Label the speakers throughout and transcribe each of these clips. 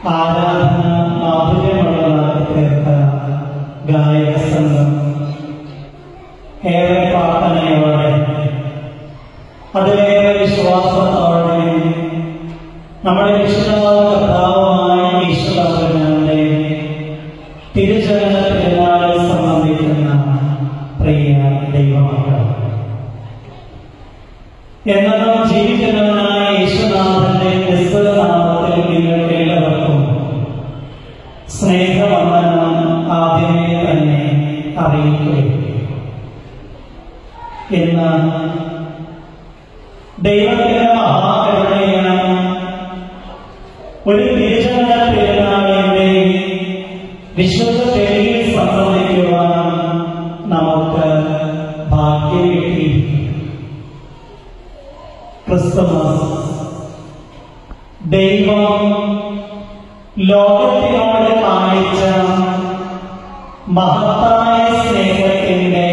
Speaker 1: ആരാധന മാധുര്യമുള്ളതാക്കി തീർത്ത ഗായക സംഘം ഏറെ പ്രാർത്ഥനയോടെ അതിലേറെ വിശ്വാസത്തോടെ നമ്മുടെ വിശുദ്ധമായ കർത്താവുമായ ഈശ്വരന്റെ തിരുചരണ പെരുന്നാളിൽ സംബന്ധിക്കുന്ന പ്രിയ ദൈവമക്കൾ എന്നതും ജീവിക്കുന്നവനായ യേശുനാഥന്റെ നിസ്വനാമത്തിൽ നിങ്ങൾക്ക് എല്ലാവർക്കും സ്നേഹവന്ദനം ആദ്യമേ തന്നെ അറിയിക്കുകയും ഇന്ന് ദൈവത്തിന്റെ മഹാകരുണയാണ് ഒരു തിരിച്ചറിഞ്ഞ പെരുന്നാളിന്റെ വിശുദ്ധ പേരിൽ സംബന്ധിക്കുവാൻ നമുക്ക് ഭാഗ്യം കിട്ടി ക്രിസ്തുമസ് ദൈവം ലോകത്തിനോട് കാണിച്ച മഹത്തായ സ്നേഹത്തിന്റെ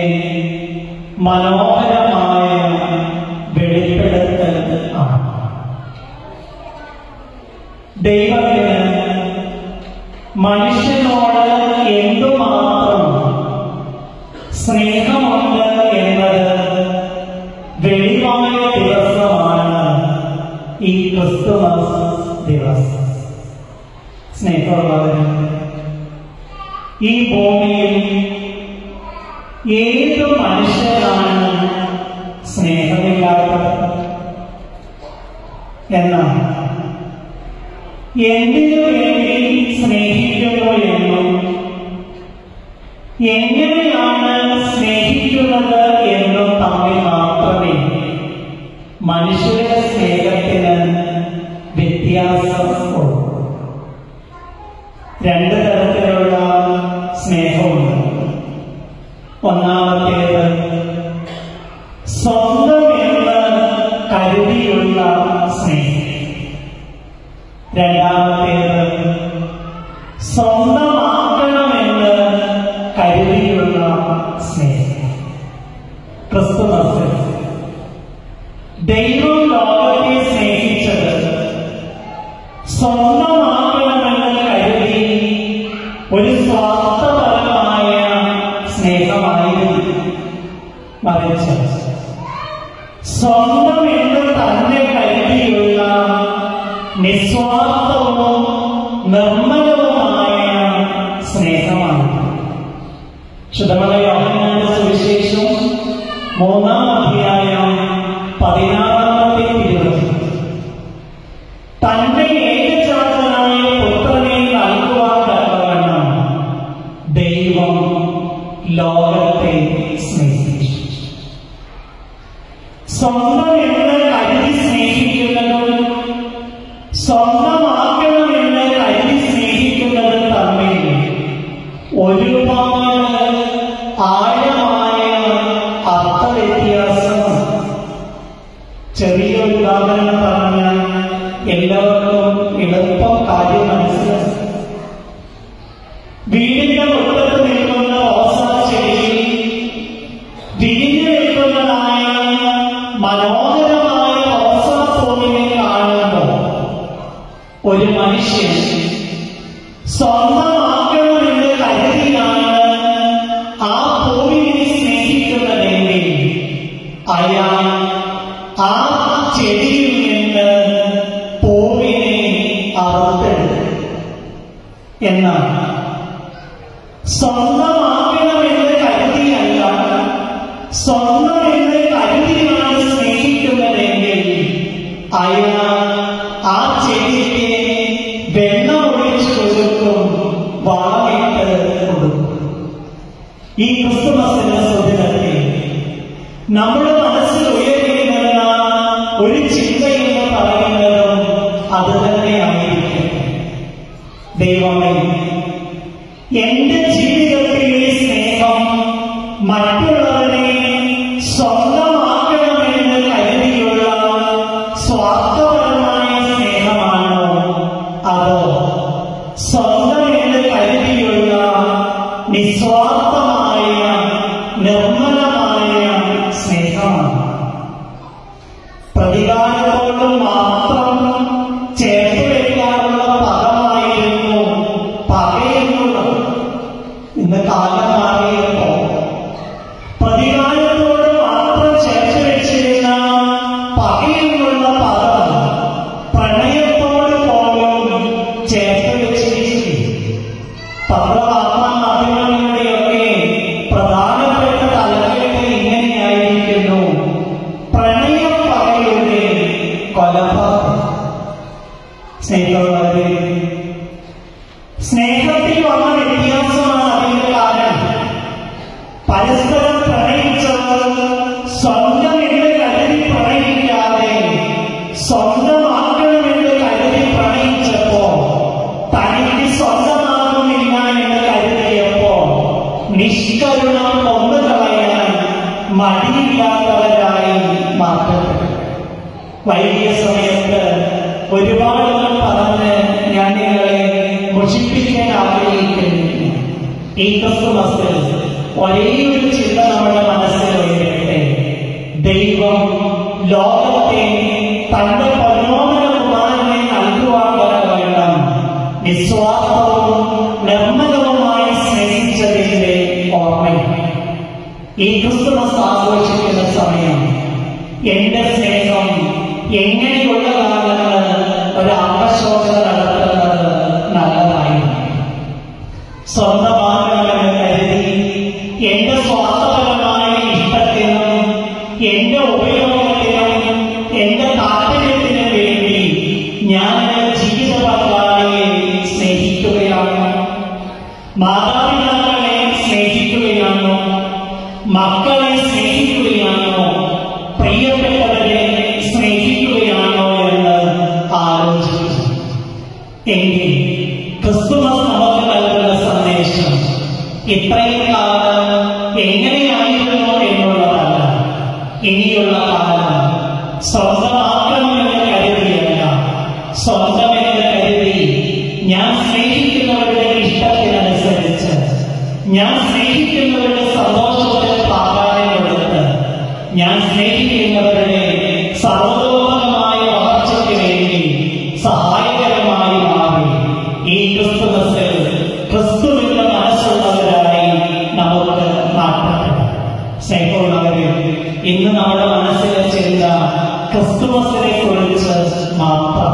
Speaker 1: മനോഹരമായ വെളിപ്പെടുത്തൽ ആണ് ദൈവത്തിന് മനുഷ്യനോട് എന്തുമാത്രം സ്നേഹമുണ്ട് എന്നത് വെളിവായ ദിവസമാണ് ഈ ക്രിസ്തുമസ് ദിവസം സ്നേഹമുള്ളവർ ഈ ഭൂമിയിൽ ഏത് മനുഷ്യനാണ് സ്നേഹമില്ലാത്തത് എന്നാൽ എന്തിനു വേണ്ടി സ്നേഹിക്കുന്നു എന്നും എങ്ങനെയാണ് സ്നേഹിക്കുന്നത് എന്നും തമ്മിൽ മാത്രമേ മനുഷ്യരുടെ സ്നേഹത്തിന് വ്യത്യാസമുള്ളൂ രണ്ട് തരത്തിലുള്ള സ്നേഹമുണ്ട് ഒന്നാമത്തേത് സ്വന്തം എന്ന് കരുതിയുള്ള സ്നേഹം രണ്ടാമത്തേത് സ്വന്തമാക്കണമെന്ന് കരുതിയുള്ള സ്നേഹം ക്രിസ്തുമസ് ദൈവം ലോകത്തെ സ്നേഹിച്ചത് സ്വന്തമാക്കണമെന്ന് കരുതി ഒരു സ്വാർത്ഥപരമായ സ്നേഹമായിരുന്നു മറിച്ച് സ്വന്തം എന്ന് തന്നെ കരുതിയുള്ള നിസ്വാർത്ഥവും നിർമ്മലവുമായ സ്നേഹമാണ് ശുദ്ധമല യോഹന്നാന്റെ സുവിശേഷം മൂന്നാം അധ്യായം പതിനാറാമത്തെ തിരുവചനം തന്റെ ഏകജാതനായ പുത്രനെ നൽകുവാൻ തക്കവണ്ണം ദൈവം ലോകത്തെ സ്നേഹിച്ചു സ്വന്തം എന്ന് കരുതി സ്നേഹിക്കുന്നതും സ്വന്തമാക്കണമെന്ന് കരുതി സ്നേഹിക്കുന്നതും തമ്മിൽ ഒരുപാട് ആഴമായ അർത്ഥവ്യത്യാസമുണ്ട് ചെറിയ ഉദാഹരണം പറഞ്ഞാൽ എല്ലാവർക്കും എളുപ്പം കാര്യം മനസ്സിലാക്കും വീടിന്റെ മുറ്റത്ത് നിൽക്കുന്ന റോസാ ചെടി വിരിഞ്ഞു നിൽക്കുന്നതായ മനോഹരമായ റോസാ പൂവിനെ കാണുമ്പോൾ ഒരു മനുഷ്യൻ സ്വന്തമാക്കണമെന്ന് കരുതിയാണ് ആ പൂവിനെ സ്നേഹിക്കുന്നതെങ്കിൽ അയാൾ ആ ചെടിയിൽ നിന്ന് പൂവിനെ അറുത്തെടുക്കും എന്നാൽ സ്വന്തമാക്കണമെന്ന് കരുതിയല്ല സ്വന്തം എന്ന് കരുതിയാണ് സ്നേഹിക്കുന്നതെങ്കിൽ അയാൾ ആ ചെടിക്ക് വെള്ളം ഒഴിച്ചു കൊടുക്കും വളമിട്ട് കൊടുക്കും ഈ ക്രിസ്തുമസിന്റെ സുദിനത്തിൽ നമ്മുടെ മനസ്സിൽ ഉയരുന്ന ഒരു ചിന്തയെന്ന് പറയുന്നതും അത് തന്നെയായിരിക്കും ദൈവമേ എന്റെ ജീവിതത്തിലെ സ്നേഹം മറ്റുള്ളവരെ സ്വന്തമാക്കണമെന്ന് കരുതിയുള്ള സ്വാർത്ഥപരമായ സ്നേഹമാണോ അതോ സ്വന്തം എന്ന് കരുതിയുള്ള നിസ്വാർത്ഥമായ നിർമ്മലമായ സ്നേഹമാണ് പ്രതികാരത്തോട് മാത്രം ചേർത്ത് വയ്ക്കാനുള്ള പദമായിരുന്നു പത്രവാർത്താ മാധ്യമങ്ങളുടെയൊക്കെ പ്രധാനപ്പെട്ട തലക്കെട്ട് ഇങ്ങനെയായിരിക്കുന്നു പ്രണയപ്പകയുടെ കൊലപാതകം സ്നേഹമുള്ളവരെ സ്നേഹത്തിൽ വന്ന വ്യത്യാസമാണ് അതിന്റെ കാരണം പരസ്പരം പ്രണയിച്ചവർ സ്വന്തം എന്ന് കരുതി പ്രണയിക്കാതെ സ്വന്തമാക്കണമെന്ന് കരുതി പ്രണയിച്ചപ്പോ തനിക്ക് സ്വന്തമാകുന്നില്ല എന്ന് കരുതിയപ്പോ നിഷ്കരുണം കൊന്നു കളയാൻ മടിയില്ലാത്തവരായി മാറ്റപ്പെട്ടു വൈകിയ സമയത്ത് ഒരുപാടൊന്നും പറഞ്ഞ് ഞാൻ നിങ്ങളെ മുഷിപ്പിക്കാൻ ആഗ്രഹിക്കുന്നില്ല ഈ ക്രിസ്തുമസിൽ ഒരേ ഒരു ചിന്ത നമ്മുടെ മനസ്സിൽ ഉയരട്ടെ ദൈവം ലോകത്തെ തന്റെ പരമോന്നത കുമാരനെ നൽകുവാൻ വേണം നിസ്വാർത്ഥവും നിർമ്മലവുമായി സ്നേഹിച്ചതിന്റെ ഓർമ്മയാണ് ഈ ക്രിസ്തുമസ് ആഘോഷിക്കുന്ന സമയം എന്റെ സ്നേഹം എങ്ങനെയുള്ളതാണെന്ന് ഒരു ആത്മശോധന നടത്തുന്നത് നല്ലതായിരുന്നു സ്വന്തമാകണമെന്ന് കരുതി എന്റെ സ്വാർത്ഥപരമായ ഇഷ്ടത്തിനും എന്റെ ഉപയോഗത്തിനും എന്റെ താല്പര്യത്തിനും വേണ്ടി ഞാൻ എന്റെ ജീവിത പങ്കാളിയെ സ്നേഹിക്കുകയാണ് മാതാപിതാക്കളെ സ്നേഹിക്കുകയാണോ മക്കളെ സ്നേഹിക്കുകയാണോ പ്രിയപ്പെട്ടവരെ സ്നേഹിക്കുകയാണോ എന്ന് ആലോചിച്ചു എങ്കിൽ ക്രിസ്തുമസ് നമുക്ക് നൽകുന്ന സന്ദേശം ഇത്രയും കാലം എങ്ങനെയായിരുന്നു എന്നുള്ളതല്ല ഇനിയുള്ള കാലം സ്വന്തമാക്കണമെന്ന് കരുതിയല്ല സ്വന്തമെന്ന് കരുതി ഞാൻ സ്നേഹിക്കുന്നവരുടെ ഇഷ്ടത്തിനനുസരിച്ച് ഞാൻ സ്നേഹിക്കുന്നവരുടെ സന്തോഷത്തിന് പ്രാധാന്യം കൊടുത്ത് ഞാൻ സ്നേഹിക്കുന്നവരുടെ സർവതോപരമായ വളർച്ചയ്ക്ക് വേണ്ടി സഹായകരമായി മാറി ഈ ക്രിസ്തുമസിൽ ക്രിസ്തുവിന്റെ മനസ്സുള്ളവരായി നമുക്ക് മാറ്റപ്പെടാം സ്നേഹമുള്ളവരെ ഇന്ന് നമ്മുടെ മനസ്സിലെ ചിന്ത ക്രിസ്തുമസിനെ കുറിച്ച് മാത്രം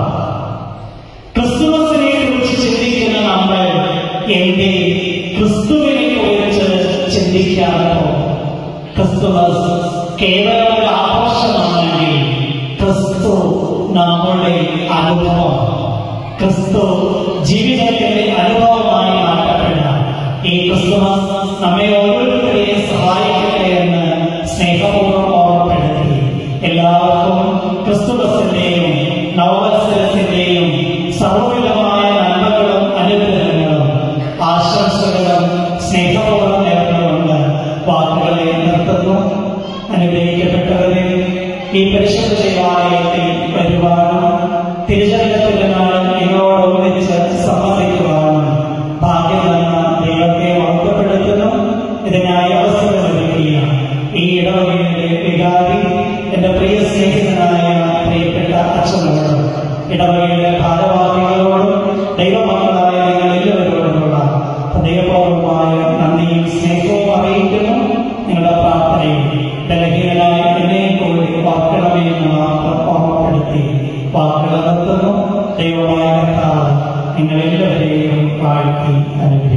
Speaker 1: ക്രിസ്തുമസിനെ കുറിച്ച് ചിന്തിക്കുന്ന നമ്മൾ എന്റെ ക്രിസ്തുവിനെ കുറിച്ച് ചിന്തിക്കാമോ ക്രിസ്തുമസ് കേവലം ഒരു ആഘോഷമാണെങ്കിൽ ക്രിസ്തു നമ്മുടെ അനുഭവം ക്രിസ്തു ജീവിതത്തിന്റെ അനുഭവമായി മാറ്റപ്പെടാം ഈ ക്രിസ്തുമസ് നമ്മെ ഓരോരുത്തരെയും സഹായിക്കട്ടെ എന്ന് സ്നേഹപൂർവ്വം ഓർമ്മപ്പെടുത്തി എല്ലാവർക്കും ക്രിസ്തുമസിന്റെയും നവവത്സരത്തിന്റെയും സർവവിധമായ നന്മകളും അനുഗ്രഹങ്ങളും ആശംസകളും സ്നേഹപൂർവ്വം നേർന്നുകൊണ്ട് വാക്കുകളെ നിർത്തുന്നു അനുഗ്രഹിക്കപ്പെട്ടവരെ ഈ പരിശുദ്ധ ദേവാലയത്തിൽ വരുവാനും തിരുചരിത്രത്തിന്റെ നാൾ നിങ്ങളോടൊന്നിച്ച് സംബന്ധിക്കുവാനും ഭാഗ്യം തന്ന ദൈവത്തെ ഓർമ്മപ്പെടുത്തുന്നു ഇതിനായി അവസരമൊരുക്കിയ ഈ ഇടവകയുടെ വികാരി എന്റെ പ്രിയ സ്നേഹിതനായ പ്രിയപ്പെട്ട അച്ഛനോടും ഇടവകയുടെ ഭാരവാഹികളോടും ദൈവമക്കളായ നിങ്ങൾ എല്ലാവരോടുമുള്ള ഹൃദയപൂർവമായ നന്ദിയും സ്നേഹവും അറിയിക്കുന്നു നിങ്ങളുടെ പ്രാർത്ഥനയും ബലഹീനനായ എന്നെ കൂടി വാക്കണമേ എന്ന് മാത്രം ഓർമ്മപ്പെടുത്തി വാക്കുകൾ നിർത്തുന്നു ദൈവമായ കർത്താവ് നിങ്ങളെല്ലാവരെയും വാഴ്ത്തി അനുഗ്രഹിക്കും